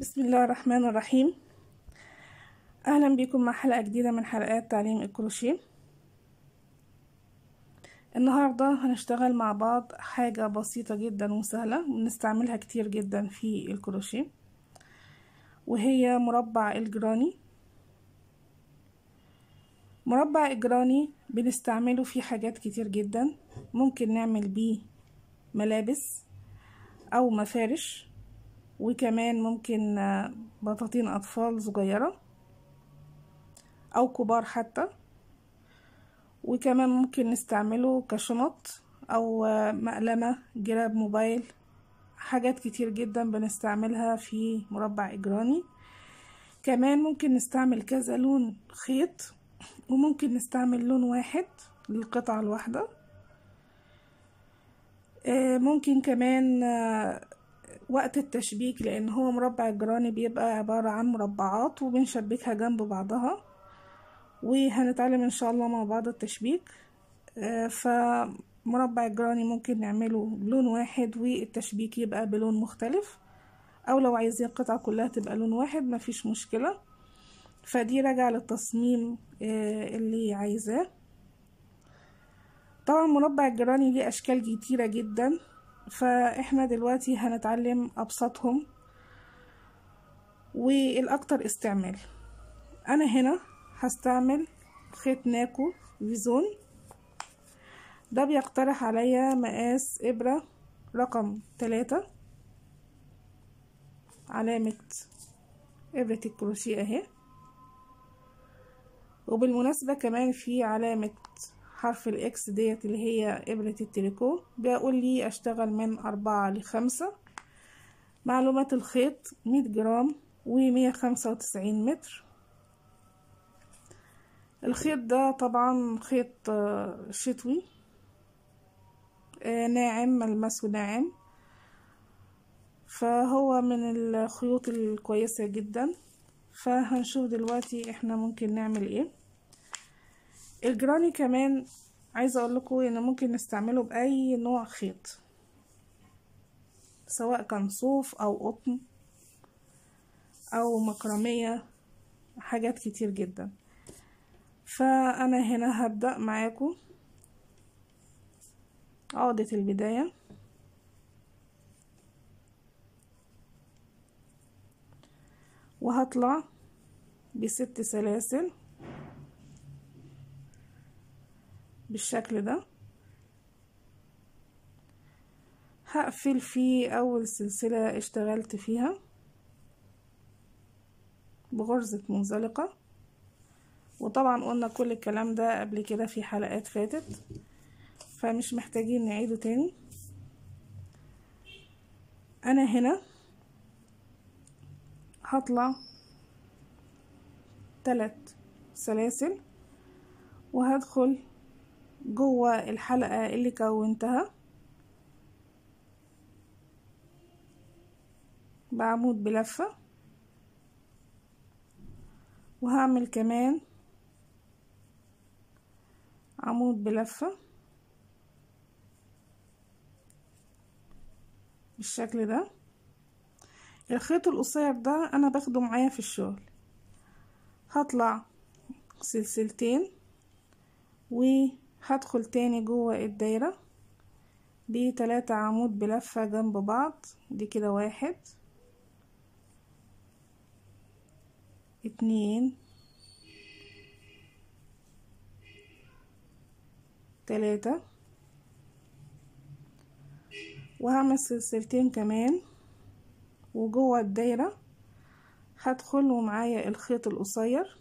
بسم الله الرحمن الرحيم اهلا بكم مع حلقة جديدة من حلقات تعليم الكروشيه النهاردة هنشتغل مع بعض حاجة بسيطة جدا وسهلة بنستعملها كتير جدا في الكروشيه وهي مربع الجراني مربع الجراني بنستعمله في حاجات كتير جدا ممكن نعمل بيه ملابس او مفارش وكمان ممكن بطاطين اطفال صغيره او كبار حتى وكمان ممكن نستعمله كشنط او مقلمه جراب موبايل حاجات كتير جدا بنستعملها في مربع اجراني كمان ممكن نستعمل كذا لون خيط وممكن نستعمل لون واحد للقطعه الواحده ممكن كمان وقت التشبيك لان هو مربع الجراني بيبقى عبارة عن مربعات وبنشبكها جنب بعضها وهنتعلم ان شاء الله مع بعض التشبيك فمربع الجراني ممكن نعمله بلون واحد والتشبيك يبقى بلون مختلف او لو عايزين القطعة كلها تبقى لون واحد مفيش مشكلة فدي راجعة للتصميم اللي عايزاه طبعا مربع الجراني ليه اشكال كتيرة جدا فاحنا دلوقتي هنتعلم ابسطهم والاكتر استعمال انا هنا هستعمل خيط ناكو فيزون ده بيقترح عليا مقاس ابرة رقم تلاتة علامة ابرة الكروشيه اهي وبالمناسبة كمان في علامة حرف الاكس ديت اللي هي ابرة التريكو بيقول لي اشتغل من اربعة لخمسة معلومات الخيط مية جرام ومية خمسة وتسعين متر الخيط ده طبعا خيط شتوي ناعم ملمسه ناعم فهو من الخيوط الكويسة جدا فهنشوف دلوقتي احنا ممكن نعمل ايه الجراني كمان عايزه اقول لكم ان ممكن نستعمله باي نوع خيط سواء كان صوف او قطن او مكرميه حاجات كتير جدا فانا هنا هبدا معاكم عقده البدايه وهطلع بست سلاسل بالشكل ده هقفل في اول سلسلة اشتغلت فيها بغرزة منزلقة وطبعا قلنا كل الكلام ده قبل كده في حلقات فاتت فمش محتاجين نعيده تاني انا هنا هطلع تلات سلاسل وهدخل جوه الحلقة اللي كونتها بعمود بلفة وهعمل كمان عمود بلفة بالشكل ده الخيط القصير ده انا باخده معايا في الشغل هطلع سلسلتين و هدخل تاني جوه الدايرة بتلاتة عمود بلفة جنب بعض دي كده واحد اتنين تلاتة وهعمل سلسلتين كمان وجوه الدايرة هدخل ومعايا الخيط القصير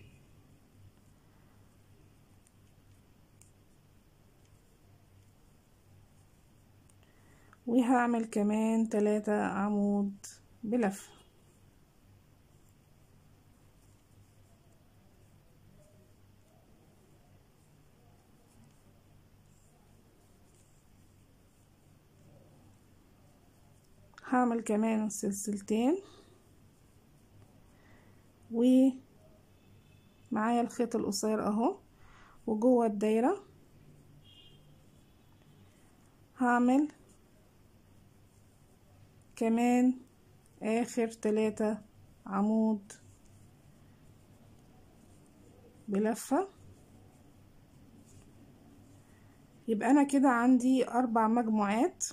وهعمل كمان تلاتة عمود بلف هعمل كمان سلسلتين ومعايا الخيط القصير اهو وجوه الدايره هعمل كمان اخر تلاتة عمود بلفة يبقى انا كده عندي اربع مجموعات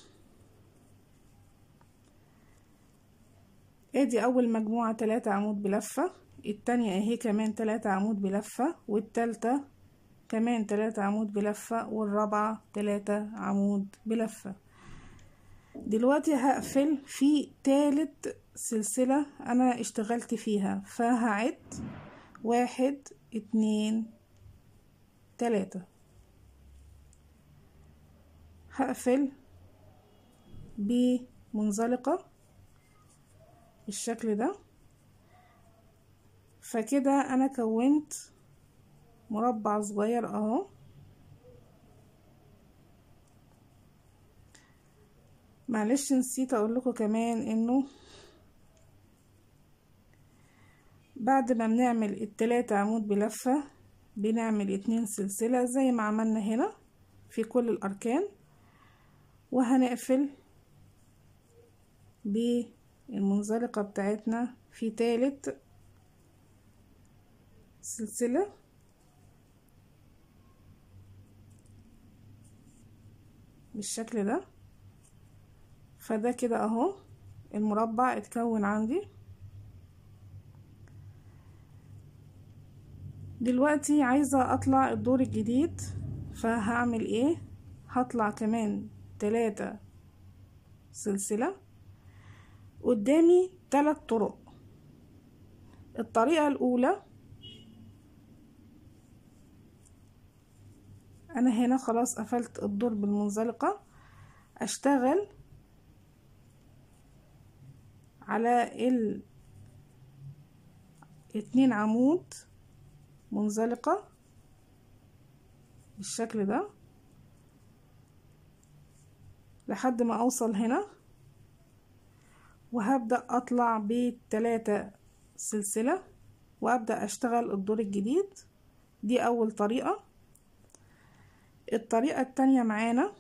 ادي اول مجموعة تلاتة عمود بلفة التانية اهي كمان تلاتة عمود بلفة والتالتة كمان تلاتة عمود بلفة والرابعة تلاتة عمود بلفة دلوقتي هقفل في تالت سلسلة انا اشتغلت فيها فهعد واحد اتنين تلاتة هقفل بمنزلقة بالشكل ده فكده انا كونت مربع صغير اهو معلش نسيت اقول لكم كمان انه بعد ما بنعمل التلاتة عمود بلفة بنعمل اتنين سلسلة زي ما عملنا هنا في كل الاركان وهنقفل بالمنزلقة بتاعتنا في تالت سلسلة بالشكل ده فده كده اهو المربع اتكون عندي دلوقتي عايزة اطلع الدور الجديد فهعمل ايه هطلع كمان تلاتة سلسلة قدامي تلات طرق الطريقة الاولى انا هنا خلاص قفلت الدور بالمنزلقة اشتغل على ال اتنين عمود منزلقة بالشكل ده لحد ما اوصل هنا وهبدأ اطلع بتلاتة سلسلة وابدأ اشتغل الدور الجديد دي اول طريقة الطريقة التانية معانا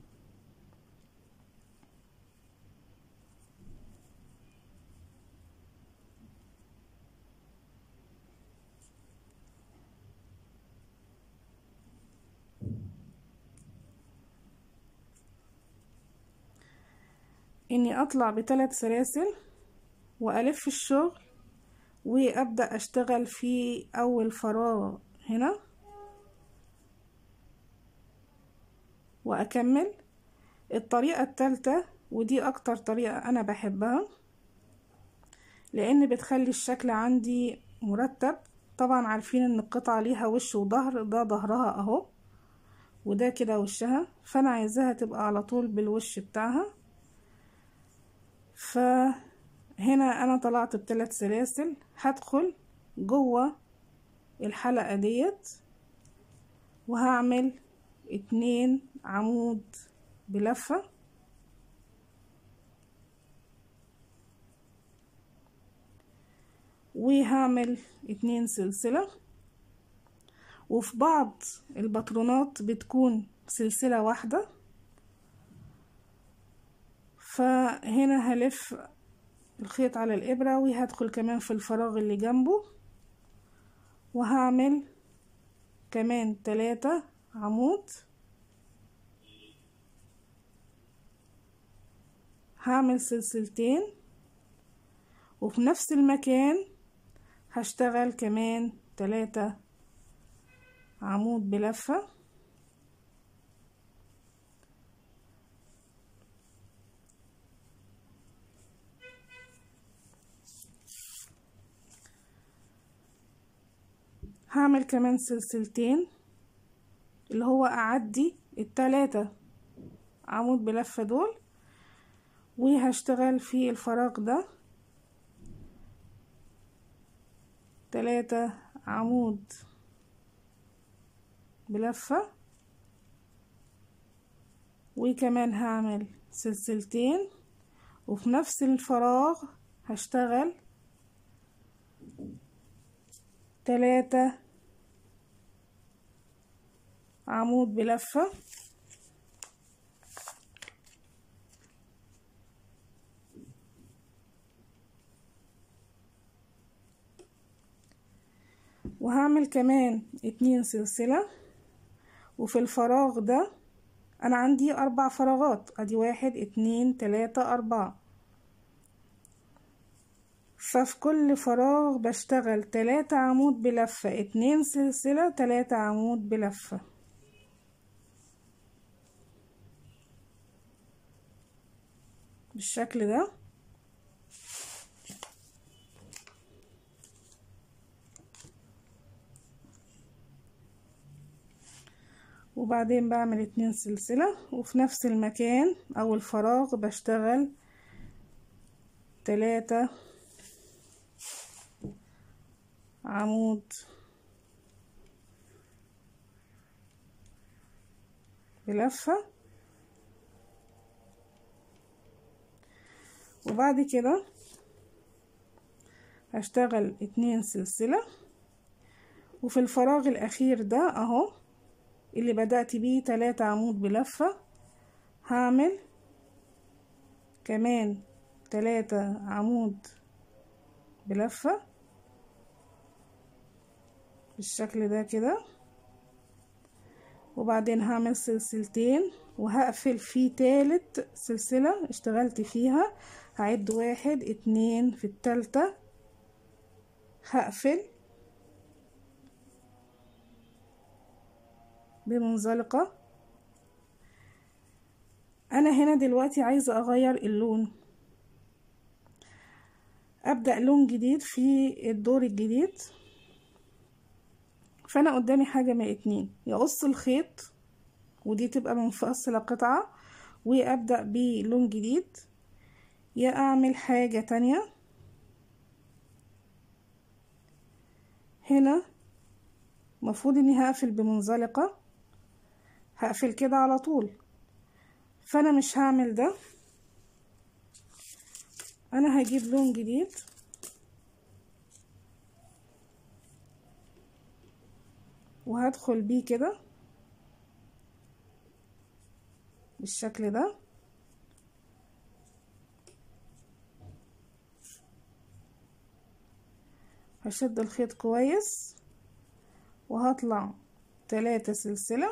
اني اطلع بثلاث سلاسل والف الشغل وابدا اشتغل في اول فراغ هنا واكمل الطريقة التالتة ودي اكتر طريقة انا بحبها لان بتخلي الشكل عندي مرتب طبعا عارفين ان القطعة ليها وش وظهر ده ظهرها اهو وده كده وشها فانا عايزاها تبقى على طول بالوش بتاعها فهنا انا طلعت بثلاث سلاسل هدخل جوه الحلقة ديت وهعمل اتنين عمود بلفة وهعمل اتنين سلسلة وفي بعض الباترونات بتكون سلسلة واحدة فهنا هلف الخيط على الإبرة وهدخل كمان في الفراغ اللي جنبه وهعمل كمان تلاتة عمود هعمل سلسلتين وفي نفس المكان هشتغل كمان تلاتة عمود بلفة هعمل كمان سلسلتين اللي هو اعدي التلاتة عمود بلفة دول وهشتغل في الفراغ ده تلاتة عمود بلفة وكمان هعمل سلسلتين وفي نفس الفراغ هشتغل تلاتة عمود بلفة وهعمل كمان اتنين سلسلة وفي الفراغ ده انا عندي اربع فراغات ادي واحد اتنين تلاتة اربعة ففي كل فراغ بشتغل تلاتة عمود بلفة اتنين سلسلة تلاتة عمود بلفة بالشكل ده وبعدين بعمل اتنين سلسلة وفي نفس المكان او الفراغ بشتغل تلاتة عمود بلفة وبعد كده هشتغل اتنين سلسلة وفي الفراغ الاخير ده اهو اللي بدأت بيه تلاتة عمود بلفة هعمل كمان تلاتة عمود بلفة بالشكل ده كده وبعدين هعمل سلسلتين وهقفل في تالت سلسلة اشتغلت فيها هعد واحد اتنين في التالتة هقفل بمنزلقة انا هنا دلوقتي عايزة اغير اللون ابدأ لون جديد في الدور الجديد فانا قدامي حاجة من اتنين يقص الخيط ودي تبقى منفصلة قطعة وابدأ بلون جديد يا اعمل حاجة تانية هنا مفروض اني هقفل بمنزلقة هقفل كده على طول فانا مش هعمل ده انا هجيب لون جديد وهدخل بيه كده بالشكل ده هشد الخيط كويس وهطلع تلاتة سلسلة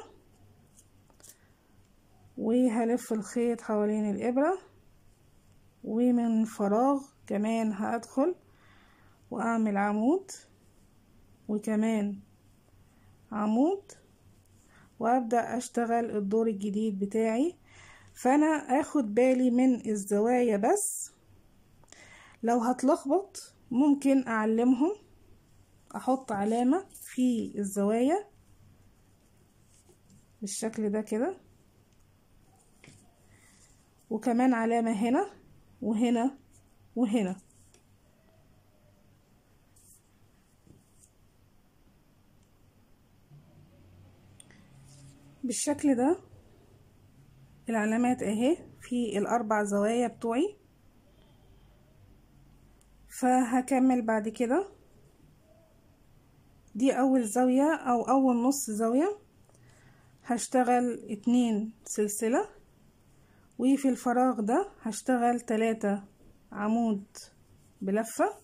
وهلف الخيط حوالين الإبرة ومن فراغ كمان هأدخل وأعمل عمود وكمان عمود وأبدأ أشتغل الدور الجديد بتاعي فأنا أخد بالي من الزوايا بس لو هتلخبط ممكن أعلمهم أحط علامة في الزوايا بالشكل ده كده وكمان علامة هنا وهنا وهنا بالشكل ده العلامات اهي في الاربع زوايا بتوعي فهكمل بعد كده دي اول زاوية او اول نص زاوية هشتغل اتنين سلسلة وفي الفراغ ده هشتغل تلاتة عمود بلفة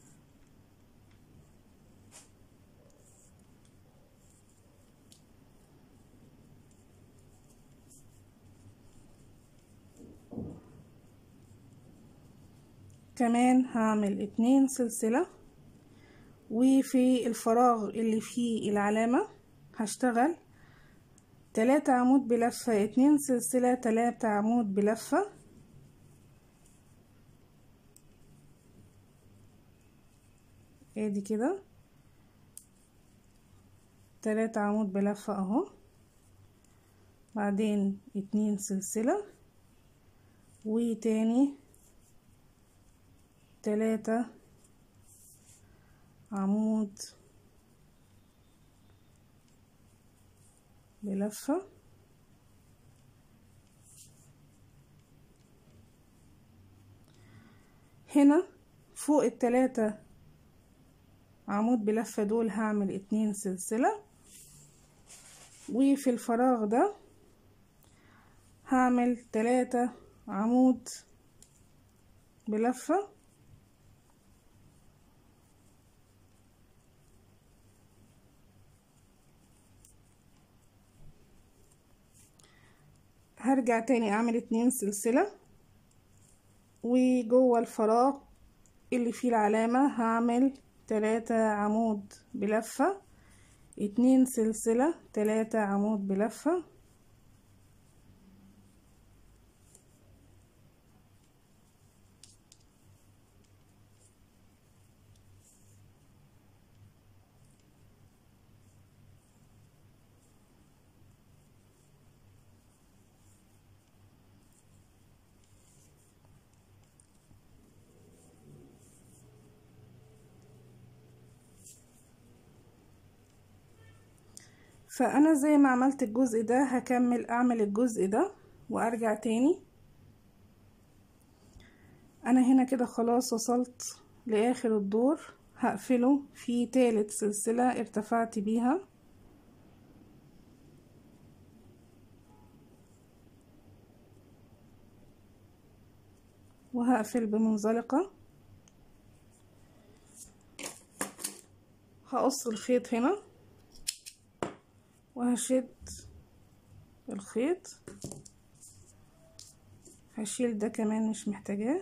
كمان هعمل اتنين سلسلة وفي الفراغ اللي فيه العلامة هشتغل تلاتة عمود بلفة اتنين سلسلة تلاتة عمود بلفة ادي كده تلاتة عمود بلفة اهو بعدين اتنين سلسلة وتاني تلاتة عمود بلفة هنا فوق التلاتة عمود بلفة دول هعمل اتنين سلسلة وفي الفراغ ده هعمل تلاتة عمود بلفة هرجع تاني اعمل اتنين سلسلة وجوه الفراغ اللي فيه العلامة هعمل تلاتة عمود بلفة اتنين سلسلة تلاتة عمود بلفة فانا زي ما عملت الجزء ده هكمل اعمل الجزء ده وارجع تاني انا هنا كده خلاص وصلت لاخر الدور هقفله في تالت سلسلة ارتفعت بيها وهقفل بمنزلقة هقص الخيط هنا وهشد الخيط هشيل ده كمان مش محتاجاه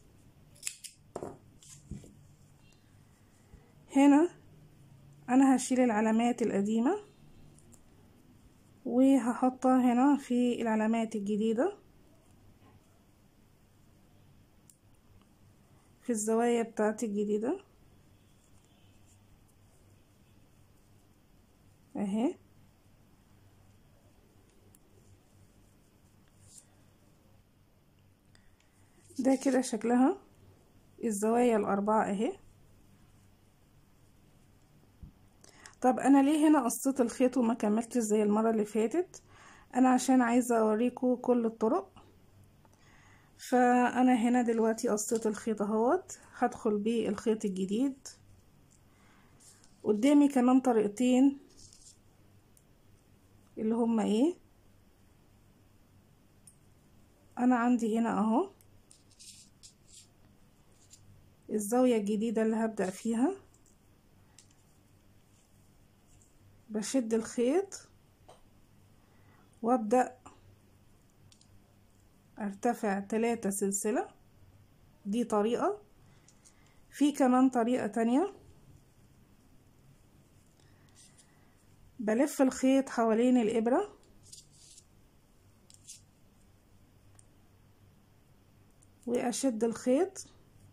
هنا انا هشيل العلامات القديمة وهحطها هنا في العلامات الجديدة في الزوايا بتاعتي الجديدة اهي ده كده شكلها الزوايا الأربعة اهي طب أنا ليه هنا قصيت الخيط وما كملتش زي المرة اللي فاتت أنا عشان عايزة أوريكم كل الطرق فأنا هنا دلوقتي قصيت الخيط اهوت هدخل بيه الخيط الجديد قدامي كمان طريقتين اللي هما ايه انا عندي هنا اهو الزاوية الجديدة اللي هبدأ فيها بشد الخيط وابدأ ارتفع تلاتة سلسلة دي طريقة في كمان طريقة تانية بلف الخيط حوالين الإبرة وأشد الخيط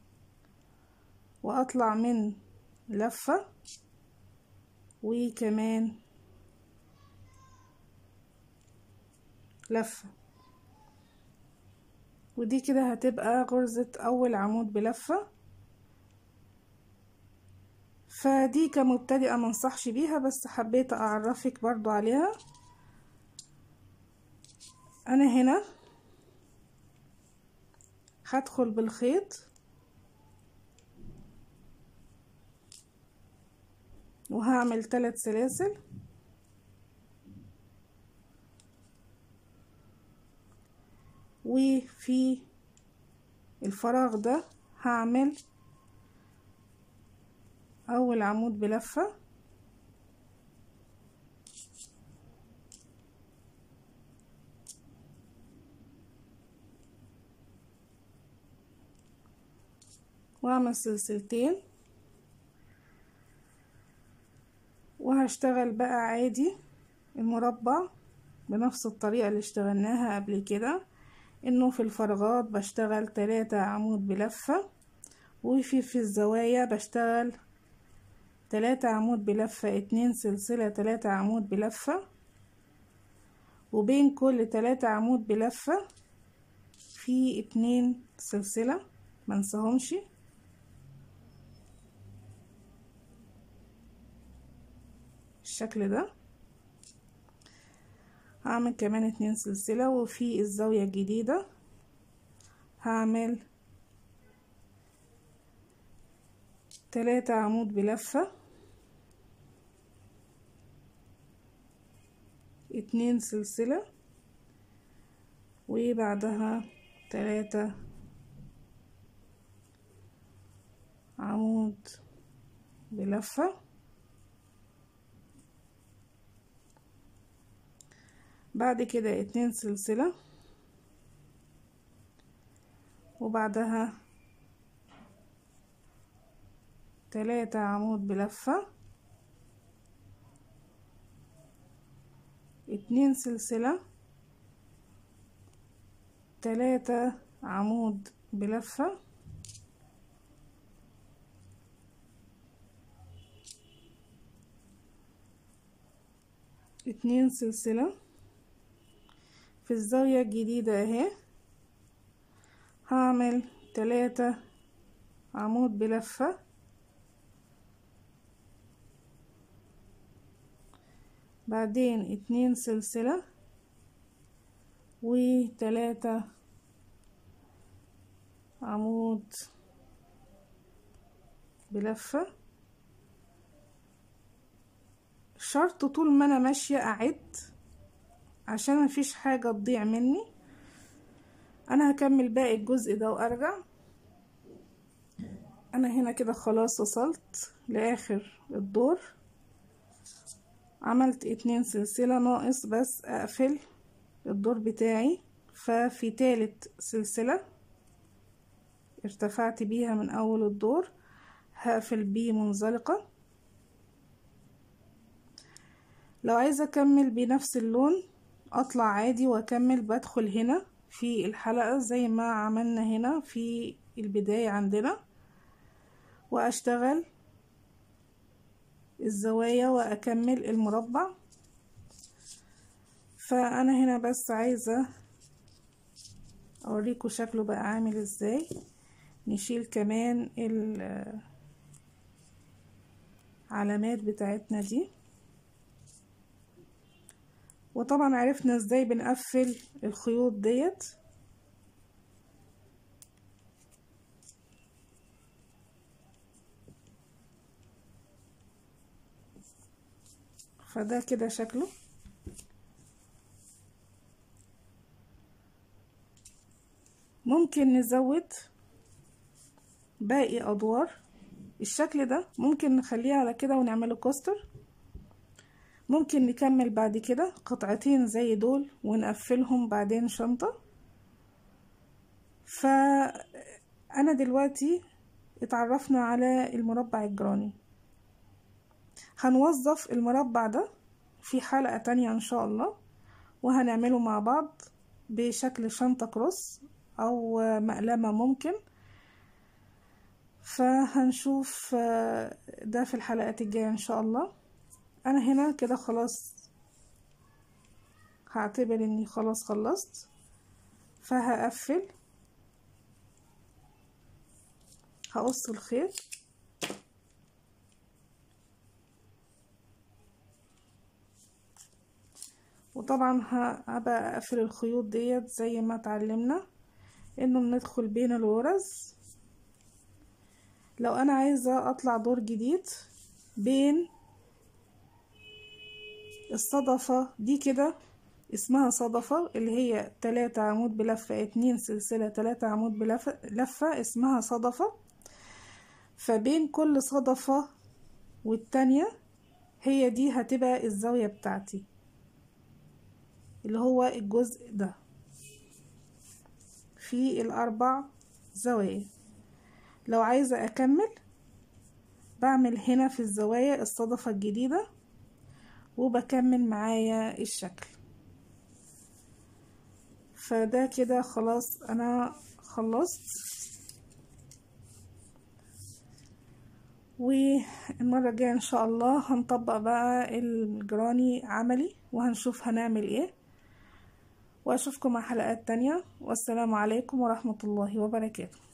وأطلع من لفة وكمان لفة ودي كده هتبقى غرزة أول عمود بلفة فدي كمبتدئة منصحش بيها بس حبيت أعرفك برضو عليها أنا هنا هدخل بالخيط وهعمل ثلاث سلاسل وفي الفراغ ده هعمل اول عمود بلفة واعمل سلسلتين وهشتغل بقى عادي المربع بنفس الطريقة اللي اشتغلناها قبل كده انه في الفراغات بشتغل تلاتة عمود بلفة وفي في الزوايا بشتغل تلاتة عمود بلفة اتنين سلسلة تلاتة عمود بلفة وبين كل تلاتة عمود بلفة في اتنين سلسلة منساهمش الشكل ده هعمل كمان اتنين سلسلة وفي الزاوية الجديدة هعمل تلاتة عمود بلفة اتنين سلسلة وبعدها تلاتة عمود بلفة بعد كده اتنين سلسلة وبعدها تلاتة عمود بلفة اتنين سلسلة تلاتة عمود بلفة اتنين سلسلة في الزاوية الجديدة اهي هعمل تلاتة عمود بلفة بعدين اتنين سلسلة وتلاتة عمود بلفة شرط طول ما انا ماشية اعد عشان مفيش حاجة تضيع مني انا هكمل باقي الجزء ده وارجع انا هنا كده خلاص وصلت لاخر الدور عملت اتنين سلسلة ناقص بس اقفل الدور بتاعي ففي تالت سلسلة ارتفعت بيها من اول الدور هقفل بيه منزلقة لو عايزة اكمل بنفس اللون اطلع عادي واكمل بدخل هنا في الحلقة زي ما عملنا هنا في البداية عندنا واشتغل الزوايا واكمل المربع فانا هنا بس عايزة اوريكم شكله بقى عامل ازاي نشيل كمان العلامات بتاعتنا دي وطبعا عرفنا ازاي بنقفل الخيوط ديت فده كده شكله ممكن نزود باقي ادوار الشكل ده ممكن نخليه على كده ونعمله كوستر ممكن نكمل بعد كده قطعتين زي دول ونقفلهم بعدين شنطة فأنا دلوقتي اتعرفنا على المربع الجراني هنوظف المربع ده في حلقة تانية ان شاء الله وهنعمله مع بعض بشكل شنطة كروس او مقلمة ممكن فهنشوف ده في الحلقات الجاية ان شاء الله انا هنا كده خلاص هعتبر اني خلاص خلصت فهقفل هقص الخيط وطبعا هبقى اقفل الخيوط ديت زي ما اتعلمنا انه بندخل بين الغرز لو انا عايزة اطلع دور جديد بين الصدفة دي كده اسمها صدفة اللي هي تلاتة عمود بلفة اتنين سلسلة تلاتة عمود بلفة لفة اسمها صدفة فبين كل صدفة والتانية هي دي هتبقى الزاوية بتاعتي اللي هو الجزء ده في الأربع زوايا لو عايزة أكمل بعمل هنا في الزوايا الصدفة الجديدة وبكمل معايا الشكل فده كده خلاص أنا خلصت والمرة الجاية ان شاء الله هنطبق بقى الجراني عملي وهنشوف هنعمل ايه واشوفكم مع حلقات تانية والسلام عليكم ورحمة الله وبركاته